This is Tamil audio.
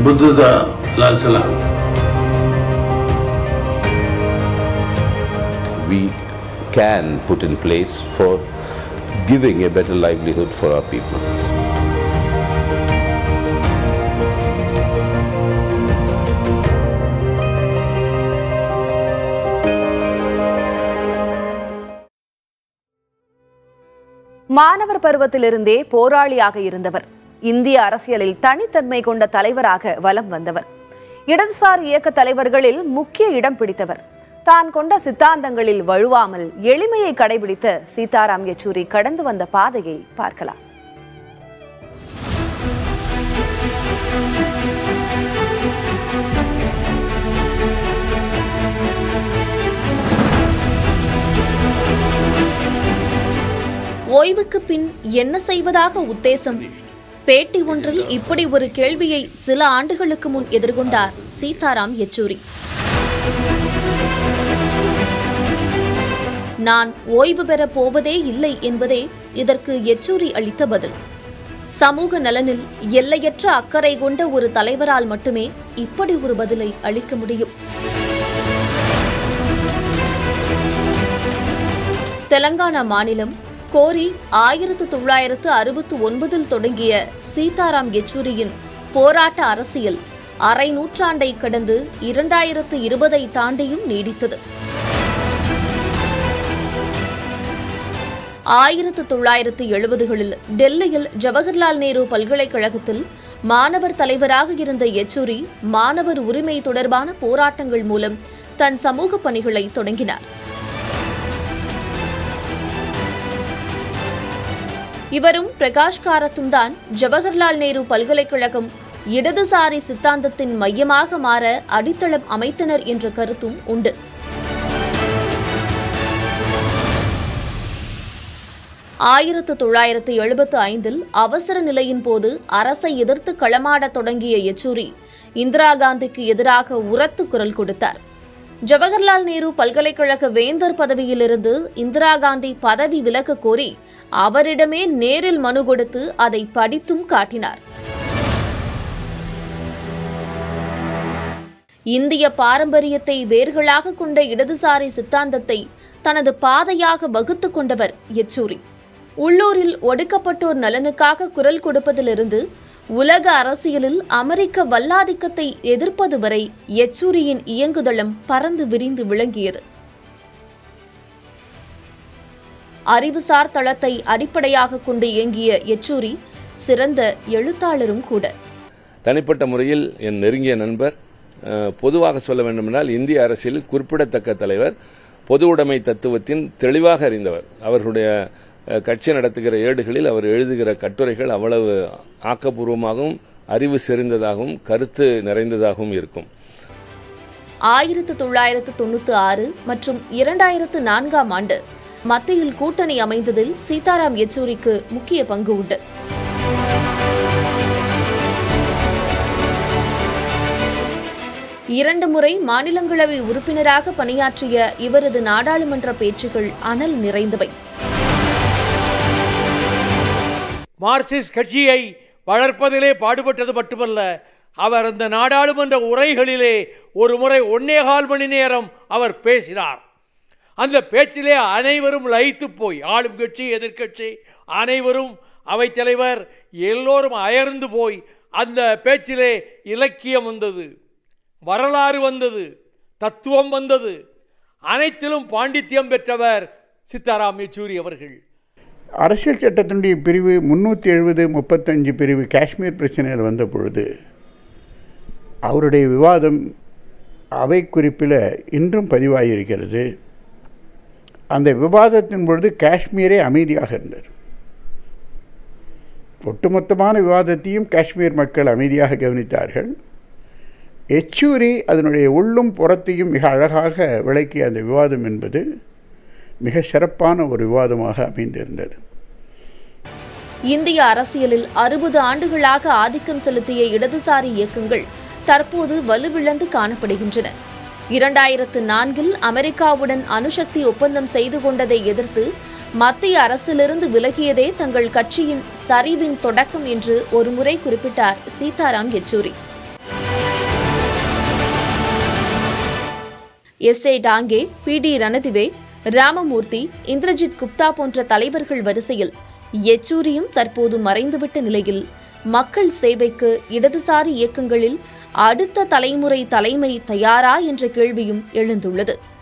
Buddha Lal Salam. we can put in place for giving a better livelihood for our people. மாணவர் பருவத்திலிருந்தே போராளியாக இருந்தவர் இந்திய அரசியலில் தனித்தன்மை கொண்ட தலைவராக வலம் வந்தவர் இடதுசாரி இயக்க தலைவர்களில் முக்கிய இடம் பிடித்தவர் தான் கொண்ட சித்தாந்தங்களில் வழுவாமல் எளிமையை கடைபிடித்த சீதாராம் யெச்சூரி கடந்து வந்த பாதையை பார்க்கலாம் ஓய்வுக்கு பின் என்ன செய்வதாக உத்தேசம் பேட்டி ஒன்றில் இப்படி ஒரு கேள்வியை சில ஆண்டுகளுக்கு முன் எதிர்கொண்டார் சீதாராம் யெச்சூரி நான் ஓய்வு பெறப் போவதே இல்லை என்பதே இதற்கு யெச்சூரி அளித்த பதில் சமூக நலனில் எல்லையற்ற அக்கறை கொண்ட ஒரு தலைவரால் மட்டுமே இப்படி ஒரு பதிலை அளிக்க முடியும் தெலங்கானா மாநிலம் கோரி ஆயிரத்து தொள்ளாயிரத்து அறுபத்து ஒன்பதில் தொடங்கிய சீதாராம் யெச்சூரியின் போராட்ட அரசியல் அரை நூற்றாண்டை கடந்து இரண்டாயிரத்து இருபதை தாண்டியும் நீடித்தது ஆயிரத்து தொள்ளாயிரத்து எழுபதுகளில் டெல்லியில் ஜவஹர்லால் நேரு பல்கலைக்கழகத்தில் மாணவர் தலைவராக இருந்த யெச்சூரி மாணவர் உரிமை தொடர்பான போராட்டங்கள் மூலம் தன் சமூக பணிகளை தொடங்கினார் இவரும் பிரகாஷ் காரத்தும் தான் ஜவஹர்லால் நேரு பல்கலைக்கழகம் இடதுசாரி சித்தாந்தத்தின் மையமாக மாற அடித்தளம் அமைத்தனர் என்ற கருத்தும் உண்டு ஆயிரத்து தொள்ளாயிரத்து எழுபத்து ஐந்தில் அவசர நிலையின் போது அரசை எதிர்த்து களமாடத் தொடங்கிய யெச்சூரி இந்திரா காந்திக்கு எதிராக உரத்து குரல் கொடுத்தார் ஜவஹர்லால் நேரு பல்கலைக்கழக வேந்தர் பதவியிலிருந்து இந்திரா காந்தி பதவி விலக கோரி அவரிடமே நேரில் மனு கொடுத்து அதை படித்தும் காட்டினார் இந்திய பாரம்பரியத்தை வேர்களாக கொண்ட இடதுசாரி சித்தாந்தத்தை தனது பாதையாக வகுத்துக் கொண்டவர் யெச்சூரி உள்ளூரில் ஒடுக்கப்பட்டோர் நலனுக்காக குரல் கொடுப்பதிலிருந்து உலக அரசியலில் அமெரிக்க வல்லாதிக்கத்தை எதிர்ப்பது வரை யெச்சூரியின் இயங்குதளம் பறந்து விரிந்து விளங்கியது அறிவுசார் தளத்தை அடிப்படையாக கொண்டு இயங்கிய யெச்சூரி சிறந்த எழுத்தாளரும் கூட தனிப்பட்ட முறையில் என் நெருங்கிய நண்பர் அஹ், பொதுவாக சொல்ல வேண்டுமென்றால் இந்திய அரசியலில் குறிப்பிடத்தக்க தலைவர் பொது உடைமை தத்துவத்தின் தெளிவாக அறிந்தவர் அவர்களுடைய அஹ், கட்சி நடத்துகிற ஏடுகளில் அவர் எழுதுகிற கட்டுரைகள் அவ்வளவு ஆக்கப்பூர்வமாகவும் அறிவு செறிந்ததாகவும் கருத்து நிறைந்ததாகவும் இருக்கும் ஆயிரத்து தொள்ளாயிரத்து தொண்ணூத்தி ஆறு மற்றும் இரண்டாயிரத்து நான்காம் ஆண்டு மத்தியில் கூட்டணி அமைந்ததில் சீதாராம் யெச்சூரிக்கு முக்கிய பங்கு உண்டு இரண்டு முறை மாநிலங்களவை உறுப்பினராக பணியாற்றிய இவரது நாடாளுமன்ற பேச்சுகள் அனல் நிறைந்தவை மார்க்சிஸ்ட் கட்சியை வளர்ப்பதிலே பாடுபட்டது மட்டுமல்ல அவர் அந்த நாடாளுமன்ற உரைகளிலே ஒரு முறை ஒன்னேகால் மணி நேரம் அவர் பேசினார் அந்த பேச்சிலே அனைவரும் லயித்து போய் ஆளும் கட்சி எதிர்க்கட்சி அனைவரும் அவைத்தலைவர் எல்லோரும் அயர்ந்து போய் அந்த பேச்சிலே இலக்கியம் வந்தது வரலாறு வந்தது தத்துவம் வந்தது அனைத்திலும் பாண்டித்யம் பெற்றவர் சித்தாராம் யெச்சூரி அவர்கள் அரசியல் சட்டத்தினுடைய பிரிவு முந்நூற்றி எழுபது முப்பத்தஞ்சு பிரிவு காஷ்மீர் பிரச்சனையில் வந்த பொழுது அவருடைய விவாதம் அவை குறிப்பில் இன்றும் பதிவாகியிருக்கிறது அந்த விவாதத்தின் பொழுது காஷ்மீரே அமைதியாக இருந்தது ஒட்டுமொத்தமான விவாதத்தையும் காஷ்மீர் மக்கள் அமைதியாக கவனித்தார்கள் எச்சூரி அதனுடைய உள்ளும் புறத்தையும் மிக அழகாக விளக்கிய அந்த விவாதம் என்பது மிக சிறப்பான ஒரு விவாதமாக அமைந்திருந்தது இந்திய அரசியலில் அறுபது ஆண்டுகளாக ஆதிக்கம் செலுத்திய இடதுசாரி இயக்கங்கள் தற்போது வலுவிழந்து காணப்படுகின்றன இரண்டாயிரத்து நான்கில் அமெரிக்காவுடன் அணுசக்தி ஒப்பந்தம் செய்து கொண்டதை எதிர்த்து மத்திய அரசிலிருந்து விலகியதே தங்கள் கட்சியின் சரிவின் தொடக்கம் என்று ஒருமுறை குறிப்பிட்டார் Sitaram Yechury S A Dange B D ரணதிவே Ramamurthy Indrajit Gupta போன்ற தலைவர்கள் வரிசையில் யெச்சூரியும் தற்போது மறைந்துவிட்ட நிலையில் மக்கள் சேவைக்கு இடதுசாரி இயக்கங்களில் அடுத்த தலைமுறை தலைமை தயாரா என்ற கேள்வியும் எழுந்துள்ளது